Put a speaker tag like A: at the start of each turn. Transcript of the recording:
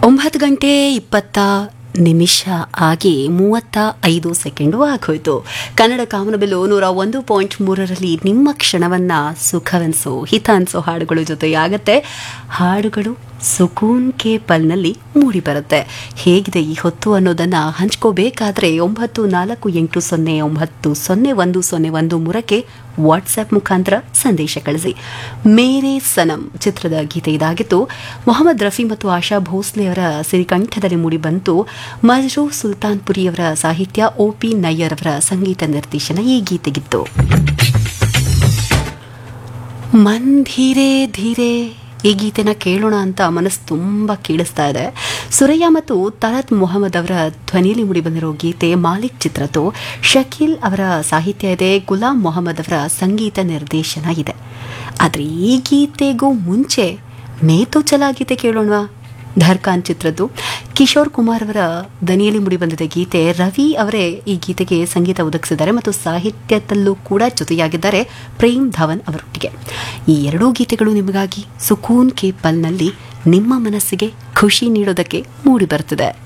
A: ಒಂಬತ್ತು ಗಂಟೆ ಇಪ್ಪತ್ತ ನಿಮಿಷ ಆಗಿ ಮೂವತ್ತ ಐದು ಸೆಕೆಂಡು ಆಗೋಯ್ತು ಕನ್ನಡ ಕಾಮನಬಿಲ್ಲು ನೂರ ಒಂದು ಪಾಯಿಂಟ್ ಮೂರರಲ್ಲಿ ನಿಮ್ಮ ಕ್ಷಣವನ್ನ ಸುಖವೆನ್ಸೋ ಹಿತ ಅನ್ಸೋ ಹಾಡುಗಳು ಜೊತೆಯಾಗತ್ತೆ ಹಾಡುಗಳು ಸುಕೂನ್ ಕೆ ಪಲ್ನಲ್ಲಿ ಮೂಡಿ ಬರುತ್ತೆ ಹೇಗಿದೆ ಈ ಹೊತ್ತು ಅನ್ನೋದನ್ನ ಹಂಚ್ಕೋಬೇಕಾದ್ರೆ ಒಂಬತ್ತು ನಾಲ್ಕು ಎಂಟು ಸೊನ್ನೆ ಒಂಬತ್ತು ಸೊನ್ನೆ ಒಂದು ಸೊನ್ನೆ ಒಂದು ಮೂರಕ್ಕೆ ವಾಟ್ಸ್ಆ್ಯಪ್ ಮುಖಾಂತರ ಸಂದೇಶ ಕಳಿಸಿ ಮೇರೆ ಸನಂ ಚಿತ್ರದ ಗೀತೆ ಇದಾಗಿತ್ತು ಮೊಹಮ್ಮದ್ ರಫಿ ಮತ್ತು ಆಶಾ ಭೋಸ್ಲೆ ಅವರ ಸಿರಿಕಂಠದಲ್ಲಿ ಮೂಡಿಬಂತು ಮಜ್ರೂ ಸುಲ್ತಾನ್ಪುರಿಯವರ ಸಾಹಿತ್ಯ ಒ ಪಿ ನಯ್ಯರ್ ಅವರ ಸಂಗೀತ ನಿರ್ದೇಶನ ಈ ಗೀತೆಗಿತ್ತು ಮನ್ ಧೀರೆ ಧೀರೆ ಈ ಗೀತೆನ ಕೇಳೋಣ ಅಂತ ಮನಸ್ಸು ತುಂಬ ಕೇಳಿಸ್ತಾ ಇದೆ ಸುರಯ್ಯ ಮತ್ತು ತಲತ್ ಮೊಹಮ್ಮದ್ ಅವರ ಧ್ವನಿಯಲ್ಲಿ ಮೂಡಿಬಂದಿರೋ ಗೀತೆ ಮಾಲಿಕ್ ಚಿತ್ರದ್ದು ಶಕೀಲ್ ಅವರ ಸಾಹಿತ್ಯ ಇದೆ ಗುಲಾಂ ಮೊಹಮ್ಮದ್ ಅವರ ಸಂಗೀತ ನಿರ್ದೇಶನ ಇದೆ ಆದರೆ ಈ ಗೀತೆಗೂ ಮುಂಚೆ ನೇತು ಚಲಾ ಗೀತೆ ಕೇಳೋಣವಾ ಧರ್ಖಾನ್ ಚಿತ್ರದ್ದು ಕಿಶೋರ್ ಕುಮಾರ್ ಅವರ ದನಿಯಲ್ಲಿ ಮೂಡಿಬಂದಿದೆ ಗೀತೆ ರವಿ ಅವರೇ ಈ ಗೀತೆಗೆ ಸಂಗೀತ ಒದಗಿಸಿದ್ದಾರೆ ಮತ್ತು ಸಾಹಿತ್ಯದಲ್ಲೂ ಕೂಡ ಜೊತೆಯಾಗಿದ್ದಾರೆ ಪ್ರೇಮ್ ಧವನ್ ಅವರೊಟ್ಟಿಗೆ ಈ ಎರಡೂ ಗೀತೆಗಳು ನಿಮಗಾಗಿ ಸುಕೂನ್ ಕೆ ಪಲ್ನಲ್ಲಿ ನಿಮ್ಮ ಮನಸ್ಸಿಗೆ ಖುಷಿ ನೀಡೋದಕ್ಕೆ ಮೂಡಿ ಬರ್ತದೆ